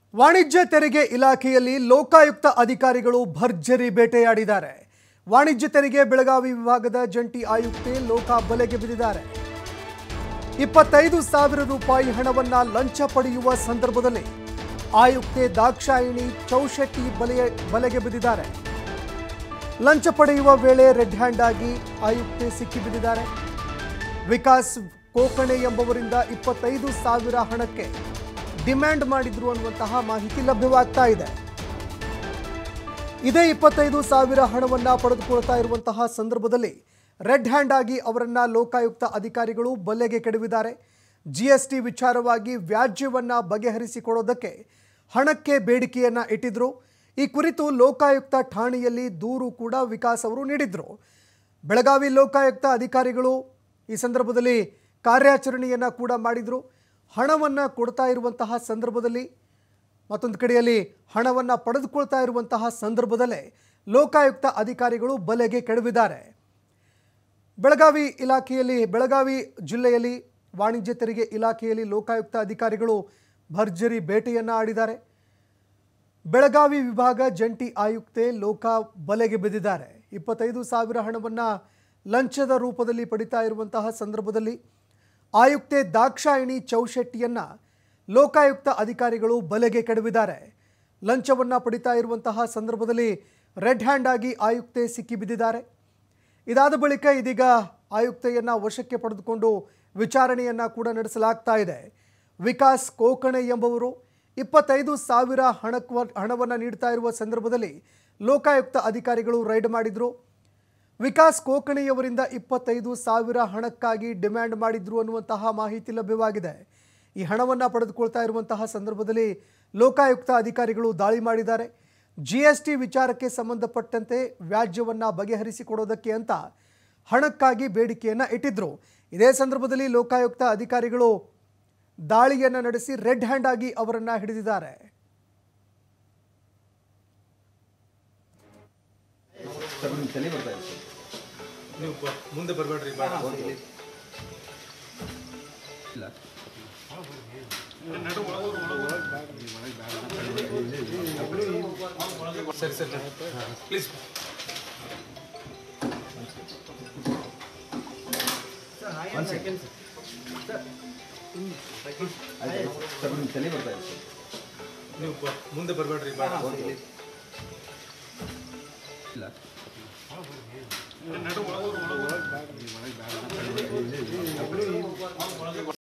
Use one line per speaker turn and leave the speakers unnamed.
ವಾಣಿಜ್ಯ ತೆರಿಗೆ ಇಲಾಖೆಯಲ್ಲಿ ಲೋಕಾಯುಕ್ತ ಅಧಿಕಾರಿಗಳು ಭರ್ಜರಿ ಬೇಟೆಯಾಡಿದ್ದಾರೆ ವಾಣಿಜ್ಯ ತೆರಿಗೆ ಬೆಳಗಾವಿ ವಿಭಾಗದ ಜಂಟಿ ಆಯುಕ್ತೆ ಲೋಕ ಬಲೆಗೆ ಬಿದ್ದಿದ್ದಾರೆ ಇಪ್ಪತ್ತೈದು ಸಾವಿರ ರೂಪಾಯಿ ಹಣವನ್ನ ಲಂಚ ಪಡೆಯುವ ಸಂದರ್ಭದಲ್ಲಿ ಆಯುಕ್ತೆ ದಾಕ್ಷಾಯಿಣಿ ಚೌಶೆಟ್ಟಿ ಬಲೆಯ ಬಲೆಗೆ ಬಿದ್ದಿದ್ದಾರೆ ಲಂಚ ಪಡೆಯುವ ವೇಳೆ ರೆಡ್ ಹ್ಯಾಂಡ್ ಆಗಿ ಆಯುಕ್ತೆ ಸಿಕ್ಕಿಬಿದ್ದಿದ್ದಾರೆ ವಿಕಾಸ್ ಕೋಕಣೆ ಎಂಬವರಿಂದ ಇಪ್ಪತ್ತೈದು ಸಾವಿರ ಹಣಕ್ಕೆ ಡಿಮ್ಯಾಂಡ್ ಮಾಡಿದ್ರು ಅನ್ನುವಂತಹ ಮಾಹಿತಿ ಲಭ್ಯವಾಗ್ತಾ ಇದೆ ಇದೇ ಇಪ್ಪತ್ತೈದು ಸಾವಿರ ಹಣವನ್ನ ಪಡೆದುಕೊಳ್ತಾ ಇರುವಂತಹ ಸಂದರ್ಭದಲ್ಲಿ ರೆಡ್ ಹ್ಯಾಂಡ್ ಆಗಿ ಅವರನ್ನ ಲೋಕಾಯುಕ್ತ ಅಧಿಕಾರಿಗಳು ಬಲೆಗೆ ಕೆಡವಿದ್ದಾರೆ ಜಿಎಸ್ಟಿ ವಿಚಾರವಾಗಿ ವ್ಯಾಜ್ಯವನ್ನ ಬಗೆಹರಿಸಿಕೊಡೋದಕ್ಕೆ ಹಣಕ್ಕೆ ಬೇಡಿಕೆಯನ್ನ ಇಟ್ಟಿದ್ರು ಈ ಕುರಿತು ಲೋಕಾಯುಕ್ತ ಠಾಣೆಯಲ್ಲಿ ದೂರು ಕೂಡ ವಿಕಾಸ್ ಅವರು ನೀಡಿದ್ರು ಬೆಳಗಾವಿ ಲೋಕಾಯುಕ್ತ ಅಧಿಕಾರಿಗಳು ಈ ಸಂದರ್ಭದಲ್ಲಿ ಕಾರ್ಯಾಚರಣೆಯನ್ನ ಕೂಡ ಮಾಡಿದ್ರು ಹಣವನ್ನ ಕೊಡ್ತಾ ಇರುವಂತಹ ಸಂದರ್ಭದಲ್ಲಿ ಮತ್ತೊಂದು ಕಡೆಯಲ್ಲಿ ಹಣವನ್ನು ಪಡೆದುಕೊಳ್ತಾ ಇರುವಂತಹ ಸಂದರ್ಭದಲ್ಲೇ ಲೋಕಾಯುಕ್ತ ಅಧಿಕಾರಿಗಳು ಬಲೆಗೆ ಕೆಡವಿದ್ದಾರೆ ಬೆಳಗಾವಿ ಇಲಾಖೆಯಲ್ಲಿ ಬೆಳಗಾವಿ ಜಿಲ್ಲೆಯಲ್ಲಿ ವಾಣಿಜ್ಯ ತೆರಿಗೆ ಇಲಾಖೆಯಲ್ಲಿ ಲೋಕಾಯುಕ್ತ ಅಧಿಕಾರಿಗಳು ಭರ್ಜರಿ ಬೇಟೆಯನ್ನು ಆಡಿದ್ದಾರೆ ಬೆಳಗಾವಿ ವಿಭಾಗ ಜಂಟಿ ಆಯುಕ್ತೆ ಲೋಕ ಬಲೆಗೆ ಬಿದ್ದಿದ್ದಾರೆ ಇಪ್ಪತ್ತೈದು ಸಾವಿರ ಹಣವನ್ನು ಲಂಚದ ರೂಪದಲ್ಲಿ ಪಡಿತಾ ಇರುವಂತಹ ಸಂದರ್ಭದಲ್ಲಿ ಆಯುಕ್ತೆ ದಾಕ್ಷಾಯಿಣಿ ಚೌಶೆಟ್ಟಿಯನ್ನ ಲೋಕಾಯುಕ್ತ ಅಧಿಕಾರಿಗಳು ಬಲೆಗೆ ಕೆಡವಿದ್ದಾರೆ ಲಂಚವನ್ನು ಪಡಿತಾ ಇರುವಂತಹ ಸಂದರ್ಭದಲ್ಲಿ ರೆಡ್ ಹ್ಯಾಂಡ್ ಆಗಿ ಆಯುಕ್ತೆ ಸಿಕ್ಕಿಬಿದ್ದಿದ್ದಾರೆ ಇದಾದ ಬಳಿಕ ಇದೀಗ ಆಯುಕ್ತೆಯನ್ನ ವಶಕ್ಕೆ ಪಡೆದುಕೊಂಡು ವಿಚಾರಣೆಯನ್ನ ಕೂಡ ನಡೆಸಲಾಗ್ತಾ ಇದೆ ವಿಕಾಸ್ ಕೋಕಣೆ ಎಂಬುವರು ಇಪ್ಪತ್ತೈದು ಸಾವಿರ ಹಣಕ್ವ ಹಣವನ್ನು ನೀಡ್ತಾ ಇರುವ ಸಂದರ್ಭದಲ್ಲಿ ಲೋಕಾಯುಕ್ತ ಅಧಿಕಾರಿಗಳು ರೈಡ್ ಮಾಡಿದ್ರು ವಿಕಾಸ್ ಕೋಕಣಿಯವರಿಂದ ಇಪ್ಪತ್ತೈದು ಸಾವಿರ ಹಣಕ್ಕಾಗಿ ಡಿಮ್ಯಾಂಡ್ ಮಾಡಿದ್ರು ಅನ್ನುವಂತಹ ಮಾಹಿತಿ ಲಭ್ಯವಾಗಿದೆ ಈ ಹಣವನ್ನು ಪಡೆದುಕೊಳ್ತಾ ಇರುವಂತಹ ಸಂದರ್ಭದಲ್ಲಿ ಲೋಕಾಯುಕ್ತ ಅಧಿಕಾರಿಗಳು ದಾಳಿ ಮಾಡಿದ್ದಾರೆ ಜಿ ಎಸ್ ಟಿ ವಿಚಾರಕ್ಕೆ ಸಂಬಂಧಪಟ್ಟಂತೆ ವ್ಯಾಜ್ಯವನ್ನು ಬಗೆಹರಿಸಿಕೊಡೋದಕ್ಕೆ ಅಂತ ಹಣಕ್ಕಾಗಿ ಬೇಡಿಕೆಯನ್ನು ಇಟ್ಟಿದ್ರು ಇದೇ ಸಂದರ್ಭದಲ್ಲಿ ಲೋಕಾಯುಕ್ತ ಅಧಿಕಾರಿಗಳು ದಾಳಿಯನ್ನು ನಡೆಸಿ ರೆಡ್ ಹ್ಯಾಂಡ್ ಆಗಿ ಅವರನ್ನು ಹಿಡಿದಿದ್ದಾರೆ
ಸರ್ ನಿಮ್ಗೆ ತಲೆ ಬರ್ತಾ ಇದೆ ಸರ್
ನೀವು ಬ- ಮುಂದೆ ಬರಬೇಡ್ರಿ ಬೇಡ
ಇಲ್ಲ
ಸರಿ ಸರಿ ಪ್ಲೀಸ್
ಒಂದು ಸೆಕೆಂಡ್ ಆಯ್ತು ಸರ್ ನಿಮ್ಗೆ ತಲೆ ಬರ್ತಾ ಇದೆ ಸರ್
ನೀವು ಬ- ಮುಂದೆ ಬರಬೇಡ್ರಿ ಬೇಡ
ಇಲ್ಲ